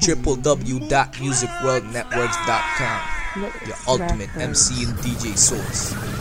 www.musicworldnetworks.com. Your ultimate MC and DJ source.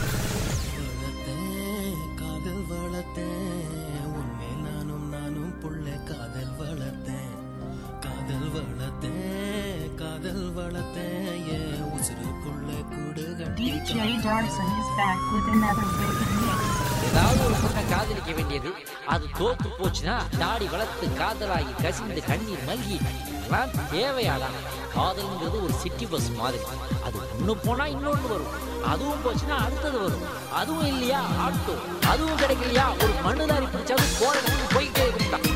காதல் வளர்த்தேன் உன்மேல் நானும் நானும் புள்ள காதல் வளர்த்தேன் காதல் வளர்த்தேன் காதல் வளர்த்தேன் என் உசுருக்குள்ள கூடு கட்டி DJ Darson is back with another wicked mix. ஏதாவது ஒரு பொண்ணை காதலிக்க வேண்டியது அது தோத்து போச்சுன்னா தாடி வளர்த்து காதலாகி கசிந்து கண்ணீர் மல்கி இதெல்லாம் தேவையாடா காதல்ங்கிறது ஒரு சிட்டி பஸ் மாதிரி அது ஒண்ணு போனா இன்னொன்னு வரும் அதுவும் போச்சுன்னா அடுத்தது வரும் அதுவும் இல்லையா ஆட்டோ அதுவும் கிடைக்கலையா ஒரு மண்ணுதாரி பிடிச்சாலும் போற இடத்துக்கு போயிட்டே இருந்தான்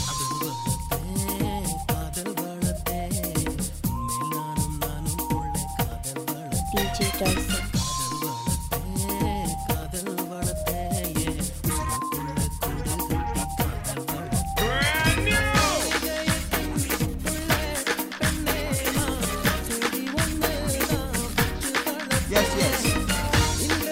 காதல் வளர்த்தேன் உன்மேல் நானும் நானும் புள்ள காதல் வளர்த்தேன் DJ Darson. காதல் வளர்த்தேன் என் உசுருக்குள்ள கூடு கட்டி காதல் வளர்த்தேன் Yes, yes.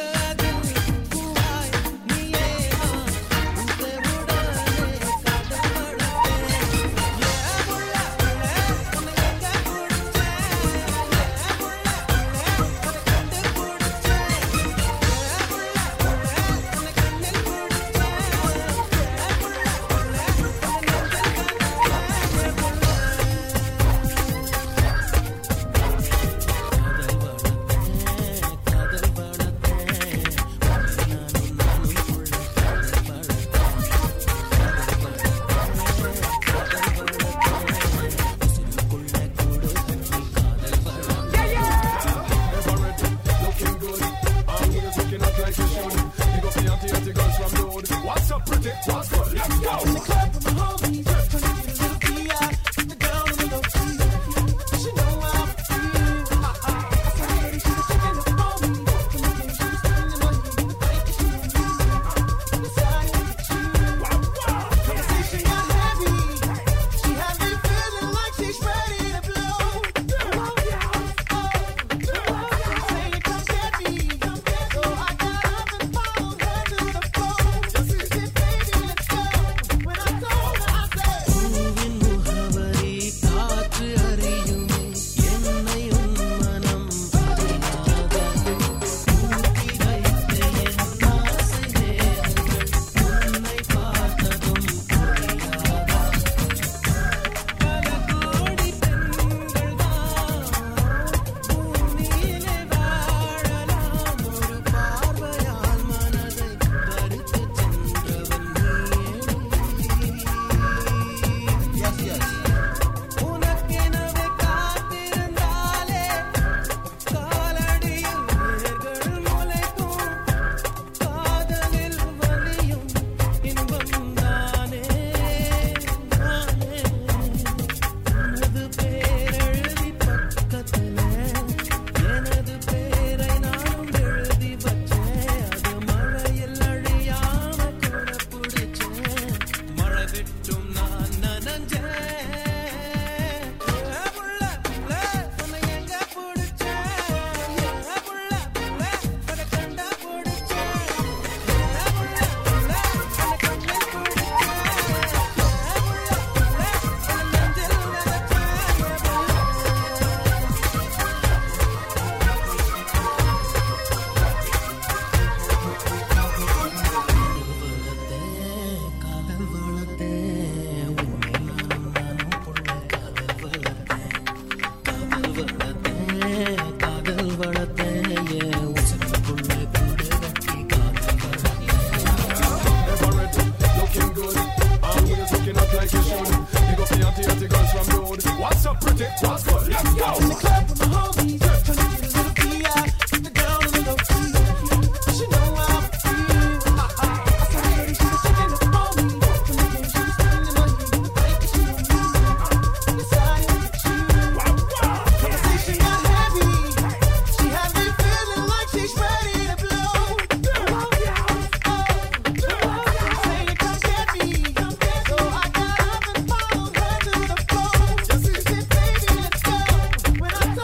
முகவரி காற்று அறியுமே என்னை உன் மனம் அறியாத ஊட்டி வைத்த என் ஆசை நேரங்கள் உன்னை பார்த்ததும் புரியாதா பல கோடி பெண்கள் தான் பூமியிலே வாழலாம் ஒரு பார்வையால் மனதை பறித்து சென்றவன் நீயே Yes, yes. உனக்கெனவே காத்திருந்தாலே காலடியில் வேர்கள் முளைக்கும் காதலில் வலியும் இன்பம் தானே நானே உனது பேரெழுதி பக்கத்துல எனது பேரை நானும் எழுதி வச்சேன் அது மழையில் அழியாம கூட பிடிச்சேன் மழை விட்டும் நான் நனஞ்சேன் ஏ புள்ள, புள்ள, உன்னை எங்க பிடிச்சேன்? ஏ புள்ள, புள்ள, உன்னை கண்டா பிடிச்சேன். ஏ புள்ள, புள்ள, உன்னை கண்ணில் பிடிச்சேன். ஏ புள்ள, புள்ள, உன்னை நெஞ்சில் நினைச்சேன். ஏ புள்ள. காதல் வளர்த்தேன் உன்மேல் நானும் நானும் புள்ள காதல் வளர்த்தேன் காதல் வளர்த்தேன் காதல் வளர்த்தேன் என் உசுருக்குள்ள கூடு கட்டி காதல் வளர்த்தேன் What's up, pretty? What's good? Let's go. When I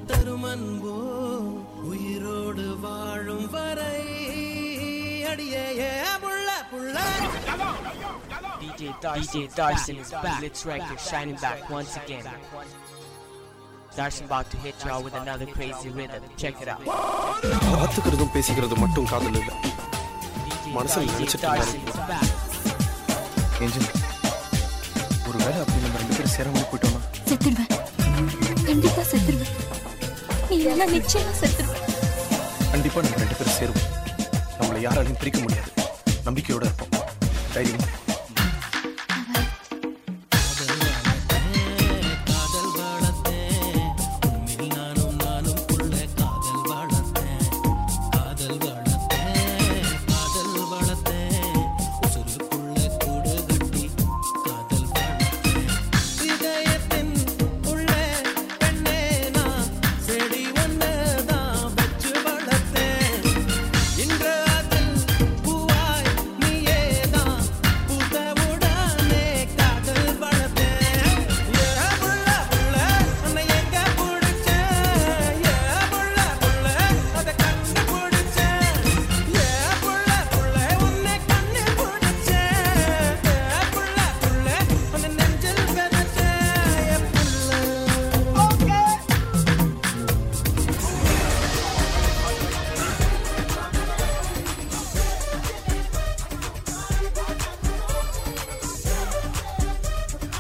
தரும் அன்போ உயிரோடு வாழும் வரை அடியே ஏ புள்ள புள்ள DJ Darcy, DJ Darcy is back. Blitz record shining back once again. Darcy about to hit y'all with another crazy rhythm. Check it out. பார்த்துக்கிறதும் பேசிக்கிறதும் மட்டும் காதல் இல்லை DJ மனசுல Darcy, நினைச்சிட்டு Darcy இருந்தாரு. is back. ஏஞ்சல் ஒரு வேளை அப்படி நம்ம ரெண்டு பேரும் சேராம போயிட்டோம்னா செத்துடுவேன் கண்டிப்பா செத்துடுவேன் நீ எல்லாம் நிச்சயமா செத்துடுவேன் கண்டிப்பா நம்ம ரெண்டு பேரும் சேருவோம் நம்மளை யாராலையும் பிரிக்க முடியாது நம்பிக்கையோட இருப்போம் தைரியமா காதல் வளர்த்தேன் உன்னில் நானும் நானும் புள்ள காதல் வளர்த்தேன் காதல் வளர்த்தேன் காதல் வளர்த்தேன் உசுருக்குள்ள கூடு கட்டி காதல் வளர்த்தேன் இதயத்தின் உள்ள பெண்ணே நான் செடி ஒன்றுதான் வச்சு வளர்த்தேன் இன்று அதில் பூவாய் நீயேதான் பூத்தவுடனே காதல் வளர்த்தேன் ஏ புள்ள புள்ள உன்னை எங்க பிடிச்சேன் ஏ புள்ள புள்ள அதை கண்டு பிடிச்சேன் ஏ புள்ள புள்ள உன்னை கண்ணு பிடிச்சேன் ஏ புள்ள புள்ள உன்னை நெஞ்சில் விதைச்சேன் ஏ புள்ள ஓகே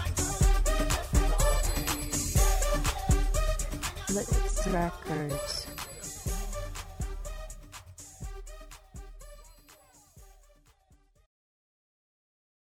Blitz Records.